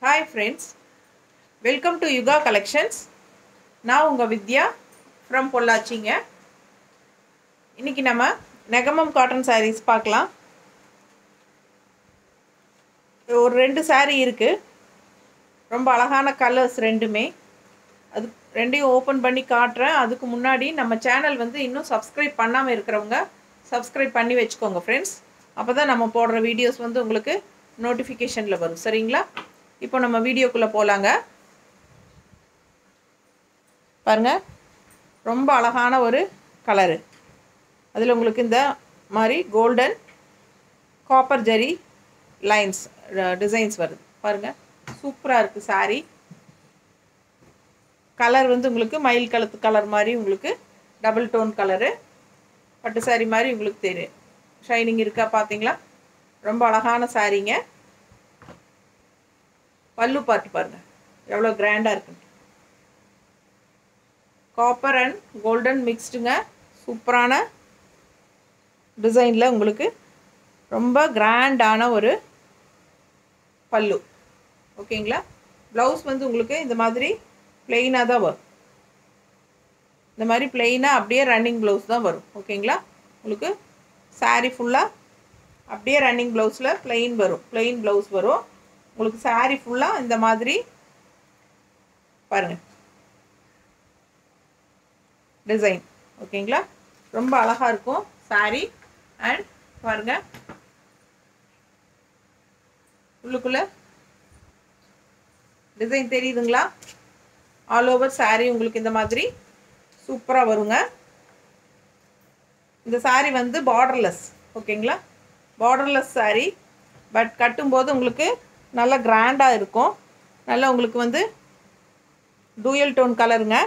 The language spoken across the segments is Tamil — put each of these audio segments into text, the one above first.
hi friends welcome to Yuga collections நான் உங்கள் வித்யா ஃப்ரம் பொள்ளாச்சிங்க இன்றைக்கி நம்ம நெகமம் காட்டன் sarees பார்க்கலாம் ஒரு ரெண்டு saree இருக்குது ரொம்ப அழகான கலர்ஸ் ரெண்டுமே அது ரெண்டையும் ஓப்பன் பண்ணி காட்டுறேன் அதுக்கு முன்னாடி நம்ம சேனல் வந்து இன்னும் சப்ஸ்கிரைப் பண்ணாமல் இருக்கிறவங்க சப்ஸ்கிரைப் பண்ணி வச்சுக்கோங்க ஃப்ரெண்ட்ஸ் அப்போ தான் நம்ம போடுற வீடியோஸ் வந்து உங்களுக்கு நோட்டிஃபிகேஷனில் வரும் சரிங்களா இப்போ நம்ம வீடியோக்குள்ளே போகலாங்க பாருங்க ரொம்ப அழகான ஒரு கலரு அதில் உங்களுக்கு இந்த மாதிரி golden copper zari lines designs வருது பாருங்கள் சூப்பராக இருக்குது saree கலர் வந்து உங்களுக்கு மயில் கலத்து கலர் மாதிரி உங்களுக்கு டபுள் டோன் கலரு பட்டு saree மாதிரி உங்களுக்கு தெரியும் ஷைனிங் இருக்கா பார்த்தீங்களா ரொம்ப அழகான சாரீங்க பல்லு பார்த்து பாருங்கள் எவ்வளோ கிராண்டாக இருக்குன்னு காப்பர் அண்ட் கோல்டன் மிக்ஸ்டுங்க சூப்பரான டிசைனில் உங்களுக்கு ரொம்ப கிராண்டான ஒரு பல்லு ஓகேங்களா ப்ளவுஸ் வந்து உங்களுக்கு இந்த மாதிரி பிளெயினாக தான் வரும் இந்த மாதிரி பிளெயினாக அப்படியே ரன்னிங் ப்ளவுஸ் தான் வரும் ஓகேங்களா உங்களுக்கு சாரீ ஃபுல்லாக அப்படியே ரன்னிங் ப்ளவுஸில் பிளெயின் வரும் பிளெயின் ப்ளவுஸ் வரும் உங்களுக்கு சாரீ ஃபுல்லாக இந்த மாதிரி பாருங்கள் டிசைன் ஓகேங்களா ரொம்ப அழகாக இருக்கும் சாரீ அண்ட் பாருங்கள் உள்ளுக்குள்ளே டிசைன் தெரியுதுங்களா ஆல் ஓவர் சாரீ உங்களுக்கு இந்த மாதிரி சூப்பராக வருங்க இந்த சாரீ வந்து பார்டர்லெஸ் ஓகேங்களா பார்டர்லெஸ் சாரீ பட் கட்டும்போது உங்களுக்கு நல்ல கிராண்டாக இருக்கும் நல்லா உங்களுக்கு வந்து டூயல் டோன் கலருங்க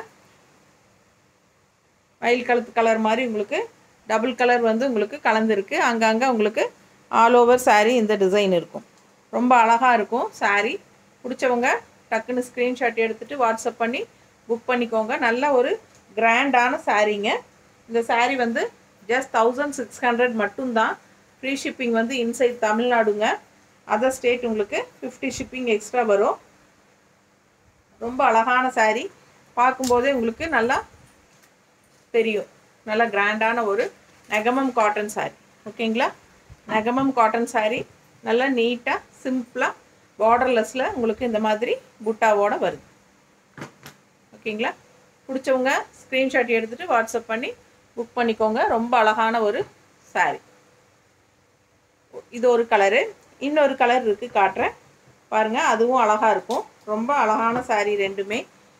மயில் கலத்து கலர் மாதிரி உங்களுக்கு டபுள் கலர் வந்து உங்களுக்கு கலந்துருக்கு அங்கங்கே உங்களுக்கு ஆல் ஓவர் சாரீ இந்த டிசைன் இருக்கும் ரொம்ப அழகாக இருக்கும் சாரீ பிடிச்சவங்க டக்குன்னு ஸ்க்ரீன்ஷாட் எடுத்துகிட்டு வாட்ஸ்அப் பண்ணி புக் பண்ணிக்கோங்க நல்ல ஒரு கிராண்டான சாரீங்க இந்த சாரீ வந்து ஜஸ்ட் தௌசண்ட் சிக்ஸ் ஹண்ட்ரட் மட்டும்தான் ஃப்ரீ ஷிப்பிங் வந்து இன்சைட் தமிழ்நாடுங்க அதர் ஸ்டேட் உங்களுக்கு ஃபிஃப்டி ஷிப்பிங் எக்ஸ்ட்ரா வரும் ரொம்ப அழகான சாரீ பார்க்கும்போதே உங்களுக்கு நல்லா தெரியும் நல்லா கிராண்டான ஒரு நெகமம் காட்டன் சாரீ ஓகேங்களா நெகமம் காட்டன் சாரீ நல்லா நீட்டாக சிம்பிளாக பார்டர்லெஸ்ஸில் உங்களுக்கு இந்த மாதிரி புட்டாவோட வருது ஓகேங்களா பிடிச்சவங்க ஸ்க்ரீன்ஷாட் எடுத்துகிட்டு வாட்ஸ்அப் பண்ணி புக் பண்ணிக்கோங்க ரொம்ப அழகான ஒரு சாரீ இது ஒரு கலரு இன்னொரு கலர் இருக்குது காட்டுறேன் பாருங்கள் அதுவும் அழகாக இருக்கும் ரொம்ப அழகான சாரீ ரெண்டுமே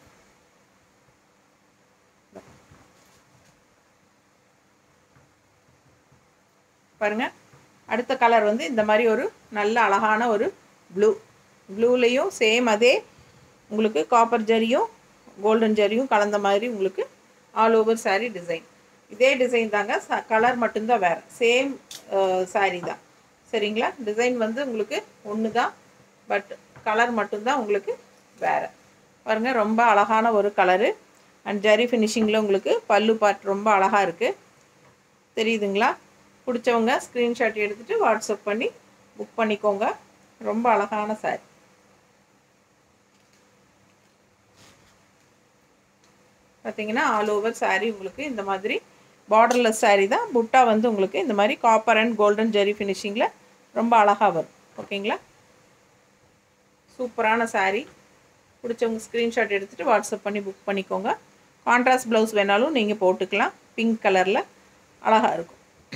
பாருங்கள் அடுத்த கலர் வந்து இந்த மாதிரி ஒரு நல்ல அழகான ஒரு ப்ளூ ப்ளூலேயும் சேம் அதே உங்களுக்கு காப்பர் ஜரியும் கோல்டன் ஜரியும் கலந்த மாதிரி உங்களுக்கு ஆல் ஓவர் சாரீ டிசைன் இதே டிசைன் தாங்க கலர் மட்டும்தான் வேறு சேம் சாரீ தான் சரிங்களா டிசைன் வந்து உங்களுக்கு ஒன்று தான் பட் கலர் மட்டும்தான் உங்களுக்கு வேறு பாருங்கள் ரொம்ப அழகான ஒரு கலரு அண்ட் ஜரி ஃபினிஷிங்கில் உங்களுக்கு பல்லு பார்ட் ரொம்ப அழகாக இருக்குது தெரியுதுங்களா பிடிச்சவங்க ஸ்க்ரீன்ஷாட் எடுத்துகிட்டு வாட்ஸ்அப் பண்ணி புக் பண்ணிக்கோங்க ரொம்ப அழகான சாரி பார்த்தீங்கன்னா ஆல் ஓவர் சாரீ உங்களுக்கு இந்த மாதிரி பார்டர்லெஸ் சாரீ தான் புட்டா வந்து உங்களுக்கு இந்த மாதிரி காப்பர் அண்ட் கோல்டன் ஜெரி ஃபினிஷிங்கில் ரொம்ப அழகாக வரும் ஓகேங்களா சூப்பரான சாரீ பிடிச்சவங்க ஸ்க்ரீன்ஷாட் எடுத்துகிட்டு வாட்ஸ்அப் பண்ணி புக் பண்ணிக்கோங்க கான்ட்ராஸ்ட் ப்ளவுஸ் வேணாலும் நீங்கள் போட்டுக்கலாம் பிங்க் கலரில் அழகாக இருக்கும்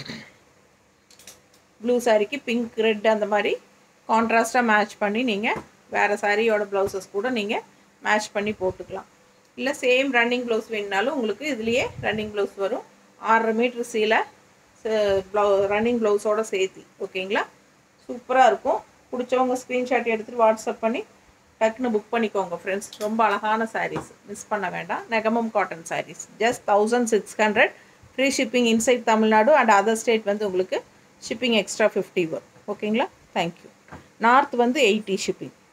ப்ளூ சாரீக்கு பிங்க் ரெட் அந்த மாதிரி கான்ட்ராஸ்ட்டாக மேட்ச் பண்ணி நீங்கள் வேறு சாரியோட ப்ளவுசஸ் கூட நீங்கள் மேட்ச் பண்ணி போட்டுக்கலாம் இல்லை சேம் ரன்னிங் ப்ளவுஸ் வேணுனாலும் உங்களுக்கு இதுலேயே ரன்னிங் ப்ளவுஸ் வரும் ஆறரை மீட்ரு சீலை ப்ளவு ரன்னிங் ப்ளவுஸோடு சேர்த்தி ஓகேங்களா சூப்பராக இருக்கும் பிடிச்சவங்க ஸ்க்ரீன்ஷாட் எடுத்துகிட்டு வாட்ஸ்அப் பண்ணி டக்குன்னு புக் பண்ணிக்கோங்க ஃப்ரெண்ட்ஸ் ரொம்ப அழகான சாரீஸ் மிஸ் பண்ண வேண்டாம் Negamam cotton saris just thousand six hundred free shipping inside Tamil Nadu and other state வந்து உங்களுக்கு ஷிப்பிங் எக்ஸ்ட்ரா ஃபிஃப்டி வரும் ஓகேங்களா தேங்க்யூ நார்த் வந்து எயிட்டி ஷிப்பிங்